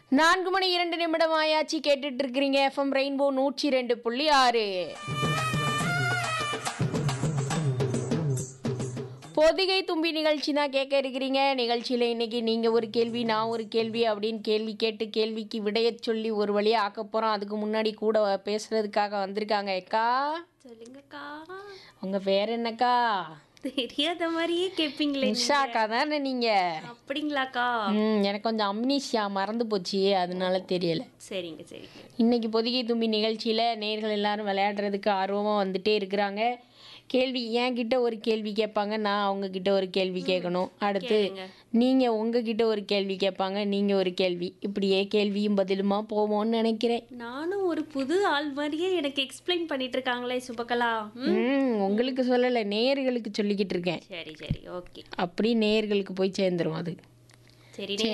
நான்கு மணி இரண்டு நிமிடம் ஆயாச்சு கேட்டுட்டு இருக்கிறீங்க எஃப்எம் ரெயின்போ நூற்றி ரெண்டு புள்ளி ஆறு பொதிகை தும்பி நிகழ்ச்சி தான் கேட்க இருக்கிறீங்க நிகழ்ச்சியில் இன்னைக்கு நீங்கள் ஒரு கேள்வி நான் ஒரு கேள்வி அப்படின்னு கேள்வி கேட்டு கேள்விக்கு விடையச் சொல்லி ஒரு வழியாக ஆக்க போகிறோம் அதுக்கு முன்னாடி கூட பேசுறதுக்காக வந்திருக்காங்க அக்கா சொல்லுங்கக்கா உங்கள் பேர் என்னக்கா தெரியாத மாதிரியே கேட்பீங்களே உஷாக்கா தானே நீங்கள் அப்படிங்களாக்கா ம் எனக்கு கொஞ்சம் அம்னீஷியா மறந்து போச்சு அதனால தெரியல சரிங்க சரிங்க இன்னைக்கு பொதிகை தும்பி நிகழ்ச்சியில் நேர்கள் எல்லாரும் விளையாடுறதுக்கு ஆர்வமாக வந்துட்டே இருக்கிறாங்க கேள்வி என்கிட்ட ஒரு கேள்வி கேட்பாங்க நான் அவங்க கிட்ட ஒரு கேள்வி கேட்கணும் அடுத்து கேளுங்க. நீங்கள் உங்ககிட்ட ஒரு கேள்வி கேட்பாங்க நீங்கள் ஒரு கேள்வி இப்படியே கேள்வியும் பதிலுமா போவோம்னு நினைக்கிறேன் நானும் ஒரு புது ஆள் மாதிரியே எனக்கு எக்ஸ்பிளைன் பண்ணிட்டு இருக்காங்களே சுபகலா ம், ம் உங்களுக்கு சொல்லலை நேர்களுக்கு சொல்லிக்கிட்டு இருக்கேன் சரி சரி ஓகே அப்படி நேர்களுக்கு போய் சேர்ந்துரும் அது சரி